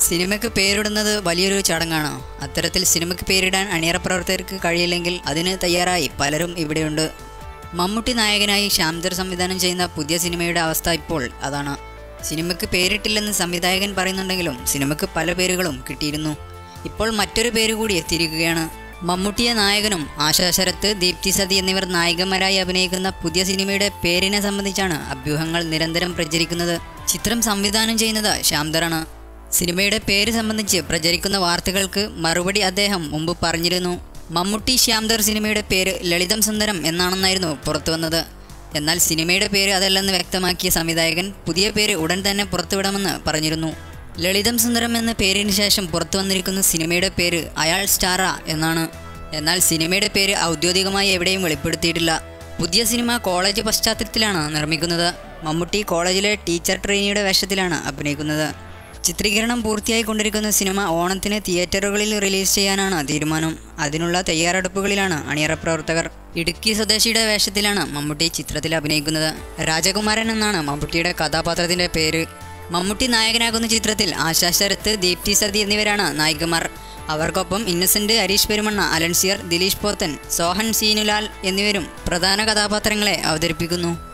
സിനിമയ്ക്ക് പേരിടുന്നത് വലിയൊരു ചടങ്ങാണ് അത്തരത്തിൽ സിനിമയ്ക്ക് പേരിടാൻ അണിയറ പ്രവർത്തകർക്ക് കഴിയില്ലെങ്കിൽ അതിന് തയ്യാറായി പലരും ഇവിടെയുണ്ട് മമ്മൂട്ടി നായകനായി ശ്യാംദർ സംവിധാനം ചെയ്യുന്ന പുതിയ സിനിമയുടെ അവസ്ഥ ഇപ്പോൾ അതാണ് സിനിമയ്ക്ക് പേരിട്ടില്ലെന്ന് സംവിധായകൻ പറയുന്നുണ്ടെങ്കിലും സിനിമയ്ക്ക് പല പേരുകളും കിട്ടിയിരുന്നു ഇപ്പോൾ മറ്റൊരു പേര് കൂടി എത്തിയിരിക്കുകയാണ് മമ്മൂട്ടിയെ നായകനും ആശാ ശരത്ത് ദീപ്തി സതി എന്നിവർ നായികമാരായി അഭിനയിക്കുന്ന പുതിയ സിനിമയുടെ പേരിനെ സംബന്ധിച്ചാണ് അഭ്യൂഹങ്ങൾ നിരന്തരം പ്രചരിക്കുന്നത് ചിത്രം സംവിധാനം ചെയ്യുന്നത് ശ്യാംദറാണ് സിനിമയുടെ പേര് സംബന്ധിച്ച് പ്രചരിക്കുന്ന വാർത്തകൾക്ക് മറുപടി അദ്ദേഹം മുമ്പ് പറഞ്ഞിരുന്നു മമ്മൂട്ടി ശ്യാംദർ സിനിമയുടെ പേര് ലളിതം സുന്ദരം എന്നാണെന്നായിരുന്നു പുറത്തുവന്നത് എന്നാൽ സിനിമയുടെ പേര് അതല്ലെന്ന് വ്യക്തമാക്കിയ സംവിധായകൻ പുതിയ പേര് ഉടൻ തന്നെ പുറത്തുവിടാമെന്ന് പറഞ്ഞിരുന്നു ലളിതം സുന്ദരം എന്ന പേരിന് ശേഷം പുറത്തു വന്നിരിക്കുന്ന സിനിമയുടെ പേര് അയാൾ സ്റ്റാറ എന്നാണ് എന്നാൽ സിനിമയുടെ പേര് ഔദ്യോഗികമായി എവിടെയും വെളിപ്പെടുത്തിയിട്ടില്ല പുതിയ സിനിമ കോളേജ് പശ്ചാത്തലത്തിലാണ് നിർമ്മിക്കുന്നത് മമ്മൂട്ടി കോളേജിലെ ടീച്ചർ ട്രെയിനിയുടെ വേഷത്തിലാണ് അഭിനയിക്കുന്നത് ചിത്രീകരണം പൂർത്തിയായി കൊണ്ടിരിക്കുന്ന സിനിമ ഓണത്തിന് തിയേറ്ററുകളിൽ റിലീസ് ചെയ്യാനാണ് തീരുമാനം അതിനുള്ള തയ്യാറെടുപ്പുകളിലാണ് അണിയറ പ്രവർത്തകർ ഇടുക്കി സ്വദേശിയുടെ വേഷത്തിലാണ് മമ്മൂട്ടി ചിത്രത്തിൽ അഭിനയിക്കുന്നത് രാജകുമാരൻ എന്നാണ് മമ്മൂട്ടിയുടെ കഥാപാത്രത്തിന്റെ പേര് മമ്മൂട്ടി നായകനാകുന്ന ചിത്രത്തിൽ ആശാ ശരത്ത് ദീപ്തി സതി എന്നിവരാണ് നായികമാർ അവർക്കൊപ്പം ഇന്നസെന്റ് ഹരീഷ് പെരുമണ്ണ അലൻസിയർ ദിലീഷ് പോത്തൻ സോഹൻ സീനുലാൽ എന്നിവരും പ്രധാന കഥാപാത്രങ്ങളെ അവതരിപ്പിക്കുന്നു